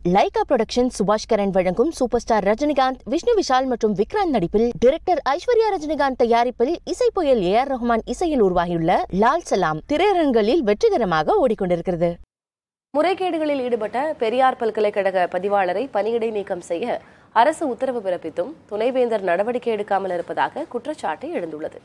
Lyca production Subash Karan வழங்கும் super star Rajinikanth Vishnu Vishal மற்றும் விக்ராந்த் நடிப்பில் டைரக்டர் ஐஸ்வர்யா ரஜினிகாந்த் தயாரிப்பில் இசை புயல் ஏ ஆர் ரஹ்மான் இசையில் உருவாகியுள்ள லால் சலாம் திரையரங்களில் வெற்றிகரமாக ஓடிக்கொண்டிருக்கிறது முறைகேடுகளில் ஈடுபட்ட பெரியார் பல்கலைக்கழக பதிவாளரை பணியிடை நீக்கம் செய்ய அரசு உத்தரவு பிறப்பித்தும் துணைவேந்தர் நடவடிக்கை எடுக்காமல் இருப்பதாக குற்றச்சாட்டு எழுந்துள்ளது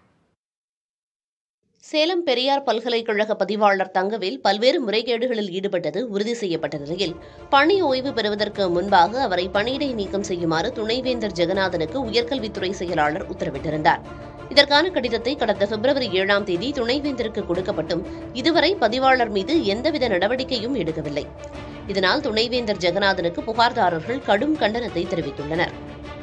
சேலம் பெரியார் பல்கலைக்கழக பதிவாளர் தங்கவேல் பல்வேறு முறைகேடுகளில் ஈடுபட்டது உறுதி செய்யப்பட்ட நிலையில் பணி ஓய்வு பெறுவதற்கு முன்பாக அவரை பணியிடை நீக்கம் செய்யுமாறு துணைவேந்தர் ஜெகநாதனுக்கு உயர்கல்வித்துறை செயலாளர் உத்தரவிட்டிருந்தார் இதற்கான கடிதத்தை கடந்த பிப்ரவரி ஏழாம் தேதி துணைவேந்தருக்கு கொடுக்கப்பட்டும் இதுவரை பதிவாளர் மீது எந்தவித நடவடிக்கையும் எடுக்கவில்லை இதனால் துணைவேந்தர் ஜெகநாதனுக்கு புகார்தாரர்கள் கடும் கண்டனத்தை தெரிவித்துள்ளனர்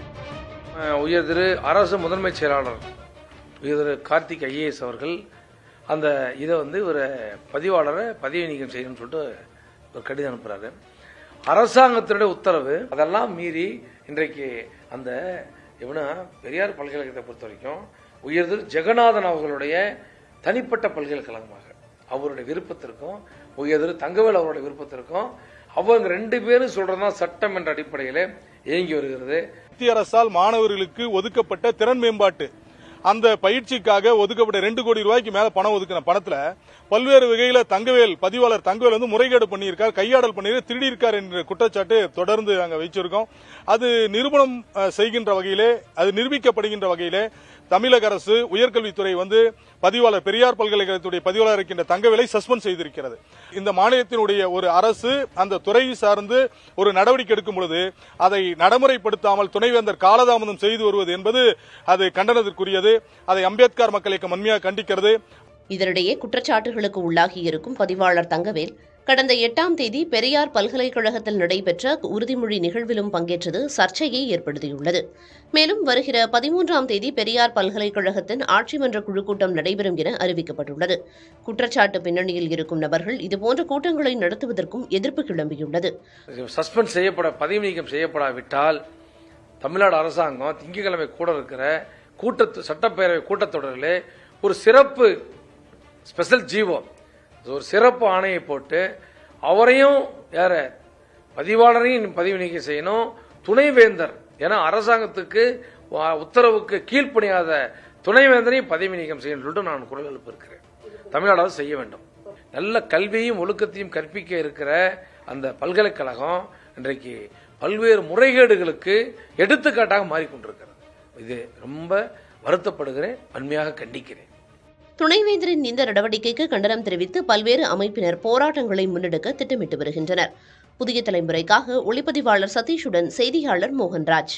அஹ் உயர் திரு அரசு முதன்மைச் செயலாளர் உயர் திரு கார்த்திக் ஐஏஎஸ் அவர்கள் அந்த இதை வந்து ஒரு பதிவாளரை பதவி நீக்கம் செய்யணும்னு சொல்லிட்டு ஒரு கடிதம் அனுப்புறாரு அரசாங்கத்தினுடைய உத்தரவு அதெல்லாம் மீறி இன்றைக்கு அந்த எப்படின்னா பெரியார் பல்கலைக்கழகத்தை பொறுத்த வரைக்கும் உயர் திரு ஜெகநாதன் அவர்களுடைய தனிப்பட்ட பல்கலைக்கழகமாக அவருடைய விருப்பத்திற்கும் உயர் திரு தங்கவேல் அவருடைய விருப்பத்திற்கும் அவங்க ரெண்டு பேரும் சொல்றதுதான் சட்டம் என்ற அடிப்படையில் இயங்கி வருகிறது மத்திய அரசால் மாணவர்களுக்கு ஒதுக்கப்பட்ட திறன் மேம்பாட்டு அந்த பயிற்சிக்காக ஒதுக்கப்பட்ட ரெண்டு கோடி ரூபாய்க்கு மேல பணம் ஒதுக்கின பணத்துல பல்வேறு வகையில தங்கவேல் பதிவாளர் தங்கவேல் வந்து முறைகேடு பண்ணியிருக்கார் கையாடல் பண்ணியிருக்கார் திருடியிருக்கார் என்ற குற்றச்சாட்டு தொடர்ந்து அங்க வச்சிருக்கோம் அது நிரூபணம் அஹ், செய்கின்ற வகையிலே அது நிரூபிக்கப்படுகின்ற வகையிலே தமிழக அரசு உயர்கல்வித்துறை வந்து பதிவாளர் பெரியார் பல்கலைக்கழகத்துடைய பதிவாளர் இருக்கின்ற தங்கவேலை சஸ்பெண்ட் செய்திருக்கிறது இந்த மாநிலத்தினுடைய ஒரு அரசு அந்த துறை சார்ந்து ஒரு நடவடிக்கை எடுக்கும் பொழுது அதை நடைமுறைப்படுத்தாமல் துணைவேந்தர் காலதாமதம் செய்து வருவது என்பது அது கண்டனத்திற்குரியது அதை அம்பேத்கர் மக்கள் இயக்கம் வன்மையாக கண்டிக்கிறது இதனிடையே குற்றச்சாட்டுகளுக்கு உள்ளாகியிருக்கும் பதிவாளர் தங்கவேல் கடந்த எட்டாம் தேதி பெரியார் பல்கலைக்கழகத்தில் நடைபெற்ற உறுதிமொழி நிகழ்விலும் பங்கேற்றது சர்ச்சையை ஏற்படுத்தியுள்ளது மேலும் வருகிற பதிமூன்றாம் தேதி பெரியார் பல்கலைக்கழகத்தின் ஆட்சி மன்ற குழு கூட்டம் நடைபெறும் என அறிவிக்கப்பட்டுள்ளது குற்றச்சாட்டு பின்னணியில் இருக்கும் நபர்கள் இதுபோன்ற கூட்டங்களை நடத்துவதற்கும் எதிர்ப்பு கிளம்பியுள்ளது சஸ்பெண்ட் செய்யப்பட பதவி நீக்கம் செய்யப்படாவிட்டால் தமிழ்நாடு அரசாங்கம் திங்கட்கிழமை கூட இருக்கிற கூட்டத்து சட்டப்பேரவை கூட்டத்தொடரிலே ஒரு சிறப்பு ஸ்பெஷல் ஜீவோ ஒரு சிறப்பு ஆணையை போட்டு அவரையும் யார பதிவாளரையும் பதவி நீக்கம் செய்யணும் துணைவேந்தர் ஏன்னா அரசாங்கத்துக்கு வா- உத்தரவுக்கு கீழ்ப்பணியாத துணைவேந்தரையும் பதவி நீக்கம் செய்யணும் சொல்லிட்டு நான் குரல் எழுப்பியிருக்கிறேன் தமிழ்நாடு அரசு செய்ய வேண்டும் நல்ல கல்வியையும் ஒழுக்கத்தையும் கற்பிக்க இருக்கிற அந்த பல்கலைக்கழகம் இன்றைக்கு பல்வேறு முறைகேடுகளுக்கு எடுத்துக்காட்டாக மாறிக்கொண்டிருக்கிறது இது ரொம்ப வருத்தப்படுகிறேன் வன்மையாக கண்டிக்கிறேன் துணைவேந்தரின் இந்த நடவடிக்கைக்கு கண்டனம் தெரிவித்து பல்வேறு அமைப்பினர் போராட்டங்களை முன்னெடுக்க திட்டமிட்டு வருகின்றனர் புதிய தலைமுறைக்காக ஒளிப்பதிவாளர் சதீஷுடன் செய்தியாளர் மோகன்ராஜ்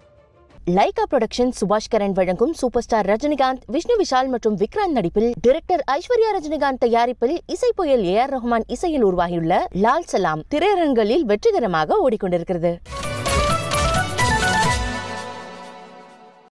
லைகா புரொடக்ஷன் சுபாஷ் கரன் வழங்கும் சூப்பர் ஸ்டார் ரஜினிகாந்த் விஷ்ணு விஷால் மற்றும் விக்ராந்த் நடிப்பில் டைரக்டர் ஐஸ்வர்யா ரஜினிகாந்த் தயாரிப்பில் இசை புயல் ஏ ஆர் ரஹ்மான் இசையில் உருவாகியுள்ள லால் சலாம் திரையரங்களில் வெற்றிகரமாக ஓடிக்கொண்டிருக்கிறது